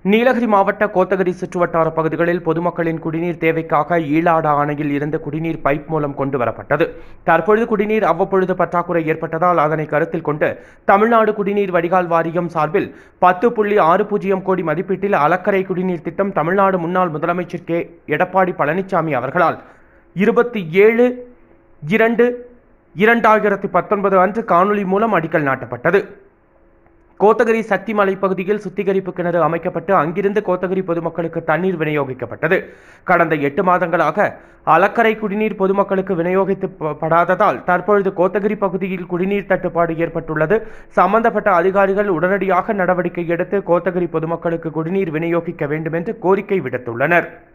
நீலகிரி மாவட்ட கோத்தகிரி சுற்றுவட்டார பகுதிகளில் பொதுமக்களின் குடிநீர் தேவைக்காக ஈலாடா அணையில் இருந்து குடிநீர் பைப் மூலம் கொண்டு வரப்பட்டது தற்பொழுது குடிநீர் அவ்வப்பொழுது பற்றாக்குறை ஏற்பட்டதால் அதனை கருத்தில் கொண்டு தமிழ்நாடு குடிநீர் வடிகால் வாரியம் சார்பில் பத்து புள்ளி ஆறு பூஜ்ஜியம் கோடி மதிப்பீட்டில் அலக்கரை குடிநீர் திட்டம் தமிழ்நாடு முன்னாள் முதலமைச்சர் கே எடப்பாடி பழனிசாமி அவர்களால் இருபத்தி ஏழு இரண்டு இரண்டாயிரத்தி பத்தொன்பது அன்று காணொலி மூலம் அடிக்கல் நாட்டப்பட்டது கோத்தகிரி சக்தி மலை பகுதியில் சுத்திகரிப்பு கிணறு அமைக்கப்பட்டு அங்கிருந்து கோத்தகிரி பொதுமக்களுக்கு தண்ணீர் விநியோகிக்கப்பட்டது கடந்த எட்டு மாதங்களாக அலக்கரை குடிநீர் பொதுமக்களுக்கு விநியோகித்து ப- படாததால் தற்பொழுது கோத்தகிரி பகுதியில் குடிநீர் தட்டுப்பாடு ஏற்பட்டுள்ளது சம்பந்தப்பட்ட அதிகாரிகள் உடனடியாக நடவடிக்கை எடுத்து கோத்தகிரி பொதுமக்களுக்கு குடிநீர் விநியோகிக்க வேண்டும் என்று கோரிக்கை விடுத்துள்ளனர்